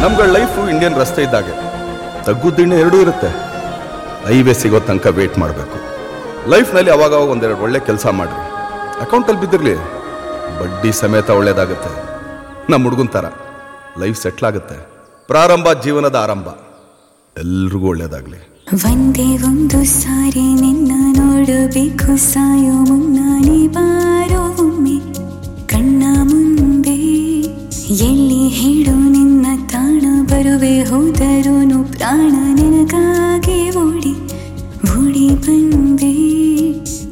ನಮ್ಗಳ life Indian ರಸ್ತೆ ಇದ್ದಾಗೆ ತಗ್ಗು ದಿಣ್ಣೆ ಎರಡೂ ಇರುತ್ತೆ ಹೈವೇ ಸಿಗೋ ತನಕ ವೇಟ್ ಮಾಡಬೇಕು ಲೈಫ್ನಲ್ಲಿ ಅವಾಗ ಅವಾಗ ಒಂದೆರಡು ಒಳ್ಳೆ ಕೆಲಸ ಮಾಡ್ರಿ ಅಕೌಂಟಲ್ಲಿ ಬಿದ್ದಿರಲಿ ಬಡ್ಡಿ ಸಮೇತ ಒಳ್ಳೇದಾಗುತ್ತೆ ನಮ್ಮ ಹುಡುಗನ ಥರ ಲೈಫ್ ಸೆಟ್ಲ್ ಆಗುತ್ತೆ ಪ್ರಾರಂಭ ಜೀವನದ ಆರಂಭ ಎಲ್ರಿಗೂ ಒಳ್ಳೇದಾಗಲಿ ಒಂದೇ ಒಂದು ಸಾರಿ ನಿನ್ನ ನೋಡಬೇಕು ಸಾಯೋ ಮುನ್ನಾನೆ ಬಾರೋ ಒಮ್ಮೆ ಕಣ್ಣ ಮುಂದೆ ಎಲ್ಲಿ ಹೇಳು ನಿನ್ನ ತಾಣ ಬರುವೆ ಹೋದರೂನು ಪ್ರಾಣ